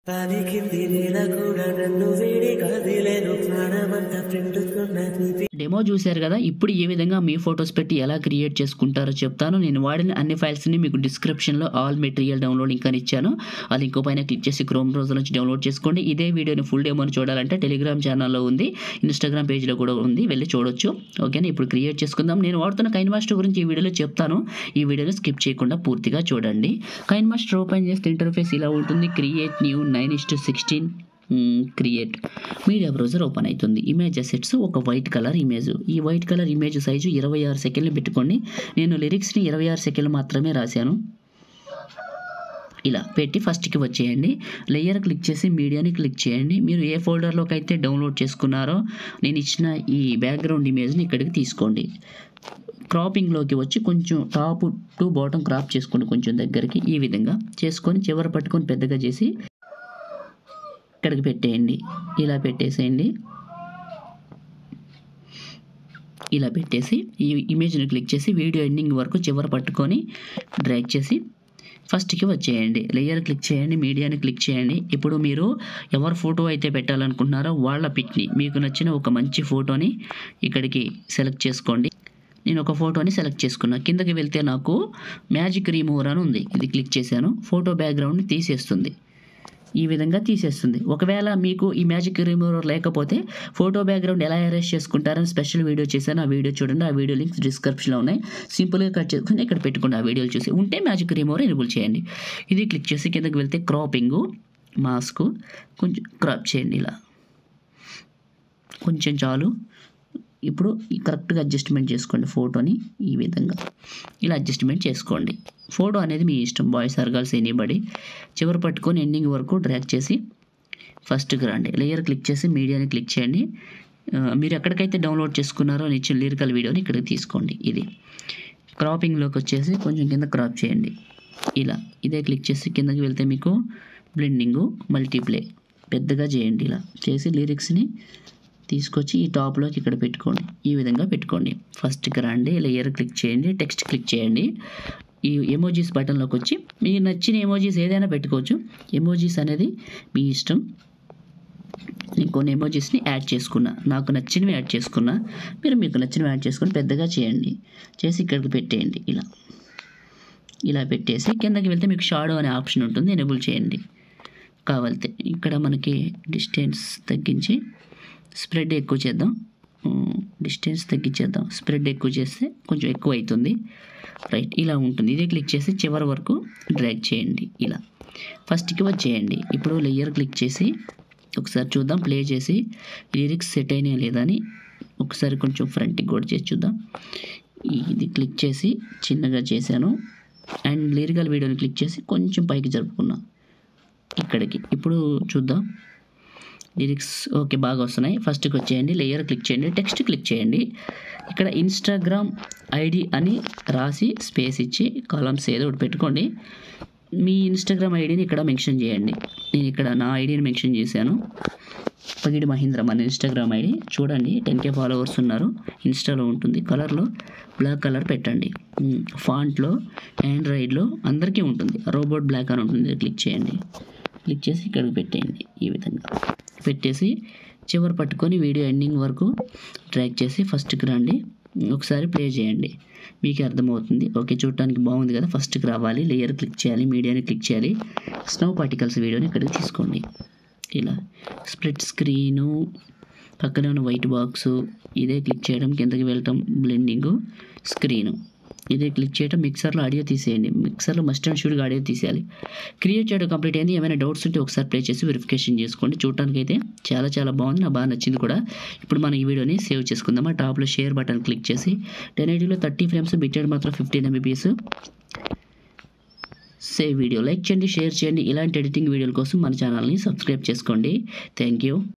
పలికింది వేళ కూడా నన్ను వేడి కదిలేను ప్రాణమంతా పిండుతున్న తీపి డెమో చూశారు కదా ఇప్పుడు ఏ విధంగా మీ ఫొటోస్ పెట్టి ఎలా క్రియేట్ చేసుకుంటారో చెప్తాను నేను వాడిన అన్ని ఫైల్స్ని మీకు డిస్క్రిప్షన్లో ఆల్ మెటీరియల్ డౌన్లోడ్ లింక్ అని ఇచ్చాను ఆ లింక్ పైన క్లిక్ చేసి క్రోమ్ బ్రౌజర్ నుంచి డౌన్లోడ్ చేసుకోండి ఇదే వీడియోని ఫుల్ డెమోని చూడాలంటే టెలిగ్రామ్ ఛానల్లో ఉంది ఇన్స్టాగ్రామ్ పేజ్లో కూడా ఉంది వెళ్ళి చూడొచ్చు ఓకేనా ఇప్పుడు క్రియేట్ చేసుకుందాం నేను వాడుతున్న కైన్ మాస్టర్ గురించి ఈ వీడియోలో చెప్తాను ఈ వీడియోని స్కిప్ చేయకుండా పూర్తిగా చూడండి కైన్ మాస్టర్ ఓపెన్ చేస్తే ఇంటర్ఫేస్ ఇలా ఉంటుంది create new nine is to sixteen create media browser open అవుతుంది ఇమేజ్ అసెట్స్ ఒక వైట్ కలర్ ఇమేజ్ ఈ వైట్ కలర్ ఇమేజ్ సైజు ఇరవై ఆరు సెకండ్లు పెట్టుకోండి నేను లిరిక్స్ని ఇరవై ఆరు సెకండ్లు మాత్రమే రాశాను ఇలా పెట్టి ఫస్ట్కి వచ్చేయండి లేయర్ క్లిక్ చేసి మీడియాని క్లిక్ చేయండి మీరు ఏ ఫోల్డర్లోకి అయితే డౌన్లోడ్ చేసుకున్నారో నేను ఇచ్చిన ఈ బ్యాక్గ్రౌండ్ ఇమేజ్ని ఇక్కడికి తీసుకోండి క్రాపింగ్లోకి వచ్చి కొంచెం టాప్ టు బాటమ్ క్రాప్ చేసుకోండి కొంచెం దగ్గరికి ఈ విధంగా చేసుకొని చివర పట్టుకొని పెద్దగా చేసి ఇక్కడికి పెట్టేయండి ఇలా పెట్టేసేయండి ఇలా పెట్టేసి ఈ ఇమేజ్ని క్లిక్ చేసి వీడియో ఎండింగ్ వరకు చివర పట్టుకొని డ్రాగ్ చేసి ఫస్ట్కి వచ్చేయండి లేయర్ క్లిక్ చేయండి మీడియాని క్లిక్ చేయండి ఇప్పుడు మీరు ఎవరు ఫోటో అయితే పెట్టాలనుకుంటున్నారో వాళ్ళ పిక్ని మీకు నచ్చిన ఒక మంచి ఫోటోని ఇక్కడికి సెలెక్ట్ చేసుకోండి నేను ఒక ఫోటోని సెలెక్ట్ చేసుకున్నా కిందకి వెళ్తే నాకు మ్యాజిక్ రిమూవర్ అని ఉంది ఇది క్లిక్ చేశాను ఫోటో బ్యాక్గ్రౌండ్ని తీసేస్తుంది ఈ విధంగా తీసేస్తుంది ఒకవేళ మీకు ఈ మ్యాజిక్ రిమూవర్ లేకపోతే ఫోటో బ్యాక్గ్రౌండ్ ఎలా అరేంజ్ చేసుకుంటారని స్పెషల్ వీడియో చేశాను ఆ వీడియో చూడండి ఆ వీడియో లింక్స్ డిస్క్రిప్షన్లో ఉన్నాయి సింపుల్గా కట్ చేసుకుని ఇక్కడ పెట్టుకోండి ఆ వీడియోలు చూసి ఉంటే మ్యాజిక్ రిమూవర్ ఎనేబుల్ చేయండి ఇది క్లిక్ చేసి కిందకి వెళ్తే క్రాపింగ్ మాస్క్ కొంచెం క్రాప్ చేయండి ఇలా కొంచెం చాలు ఇప్పుడు ఈ కరెక్ట్గా అడ్జస్ట్మెంట్ చేసుకోండి ఫోటోని ఈ విధంగా ఇలా అడ్జస్ట్మెంట్ చేసుకోండి ఫోటో అనేది మీ ఇష్టం బాయ్స్ ఆర్ గర్ల్స్ ఎనీబడి చివరి పట్టుకొని ఎండింగ్ వరకు డ్రాగ్ చేసి ఫస్ట్కి రండి లేయర్ క్లిక్ చేసి మీడియాని క్లిక్ చేయండి ఆ, మీరు ఎక్కడికైతే డౌన్లోడ్ చేసుకున్నారో అని ఇచ్చిన లిరికల్ వీడియోని ఇక్కడికి తీసుకోండి ఇది క్రాపింగ్లోకి వచ్చేసి కొంచెం కింద క్రాప్ చేయండి ఇలా ఇదే క్లిక్ చేసి కిందకి వెళ్తే మీకు బ్లెండింగు మల్టీప్లే పెద్దగా చేయండి ఇలా చేసి లిరిక్స్ని తీసుకొచ్చి ఈ టాప్లోకి ఇక్కడ పెట్టుకోండి ఈ విధంగా పెట్టుకోండి ఫస్ట్కి రండి లేయర్ క్లిక్ చేయండి టెక్స్ట్ క్లిక్ చేయండి ఈ ఎమోజీస్ బటన్లోకి వచ్చి మీకు నచ్చిన ఎమోజీస్ ఏదైనా పెట్టుకోవచ్చు ఎమోజీస్ అనేది మీ ఇష్టం నేను కొన్ని ఎమోజీస్ని యాడ్ చేసుకున్నా నాకు నచ్చినవి యాడ్ చేసుకున్నా మీరు మీకు నచ్చినవి యాడ్ చేసుకొని పెద్దగా చేయండి చేసి ఇక్కడికి పెట్టేయండి ఇలా ఇలా పెట్టేసి కిందకి వెళ్తే మీకు షాడో అనే ఆప్షన్ ఉంటుంది ఎనేబుల్ చేయండి కావాలితే ఇక్కడ మనకి డిస్టెన్స్ తగ్గించి స్ప్రెడ్ ఎక్కువ చేద్దాం డిస్టెన్స్ తగ్గించేద్దాం స్ప్రెడ్ ఎక్కువ చేస్తే కొంచెం ఎక్కువ అవుతుంది రైట్ ఇలా ఉంటుంది ఇదే క్లిక్ చేసి చివరి వరకు డ్రాగ్ చేయండి ఇలా ఫస్ట్కి వచ్చేయండి ఇప్పుడు లేయర్ క్లిక్ చేసి ఒకసారి చూద్దాం ప్లే చేసి లిరిక్స్ సెట్ అయినాయా లేదా అని ఒకసారి కొంచెం ఫ్రంట్కి కూడా చేసి చూద్దాం ఇది క్లిక్ చేసి చిన్నగా చేశాను అండ్ లిరికల్ వీడియోని క్లిక్ చేసి కొంచెం పైకి జరుపుకున్నా ఇక్కడికి ఇప్పుడు చూద్దాం లిరిక్స్ ఓకే బాగా వస్తున్నాయి ఫస్ట్కి వచ్చేయండి లేయర్ క్లిక్ చేయండి టెక్స్ట్ క్లిక్ చేయండి ఇక్కడ ఇన్స్టాగ్రామ్ ఐడి అని రాసి స్పేస్ ఇచ్చి కాలమ్స్ ఏదో ఒకటి పెట్టుకోండి మీ ఇన్స్టాగ్రామ్ ఐడిని ఇక్కడ మెన్షన్ చేయండి నేను ఇక్కడ నా ఐడిని మెన్షన్ చేశాను పగిడి మహీంద్ర మన ఇన్స్టాగ్రామ్ ఐడి చూడండి టెన్ కే ఫాలోవర్స్ ఉన్నారు ఇన్స్టాలో ఉంటుంది కలర్లో బ్లాక్ కలర్ పెట్టండి ఫాంట్లో ఆండ్రాయిడ్లో అందరికీ ఉంటుంది రోబోట్ బ్లాక్ అని ఉంటుంది క్లిక్ చేయండి క్లిక్ చేసి ఇక్కడికి పెట్టేయండి ఈ విధంగా పెట్టేసి చివరి పట్టుకొని వీడియో ఎండింగ్ వరకు ట్రాక్ చేసి ఫస్ట్కి రండి ఒకసారి ప్లే చేయండి మీకు అర్థమవుతుంది ఓకే చూడటానికి బాగుంది కదా ఫస్ట్కి రావాలి లేయర్ క్లిక్ చేయాలి మీడియాని క్లిక్ చేయాలి స్నో పార్టికల్స్ వీడియోని ఇక్కడికి తీసుకోండి ఇలా స్ప్లిట్ స్క్రీను పక్కనే ఉన్న వైట్ బాక్స్ ఇదే క్లిక్ చేయడం కిందకి వెళ్ళటం బ్లెండింగు స్క్రీను ఇదే క్లిక్ చేయడం మిక్సర్లో ఆడియో తీసేయండి మిక్సర్లో మస్ట్ అండ్ షూడ్గా ఆడియో తీసేయాలి క్రియేట్ చేయడం కంప్లీట్ అయింది ఏమైనా డౌట్స్ ఉంటే ఒకసారి ప్లే చేసి వెరిఫికేషన్ చేసుకోండి చూడటానికి అయితే చాలా చాలా బాగుంది నాకు బాగా నచ్చింది కూడా ఇప్పుడు మనం ఈ వీడియోని సేవ్ చేసుకుందాం ఆ టాప్లో షేర్ బటన్ క్లిక్ చేసి టెన్ ఎయిటీలో థర్టీ ఫ్రేమ్స్ బిట్టెడ్ మాత్రం fifteen MBPS save video like చేయండి షేర్ చేయండి ఇలాంటి ఎడిటింగ్ వీడియోల కోసం మన ఛానల్ని సబ్స్క్రైబ్ చేసుకోండి థ్యాంక్ యూ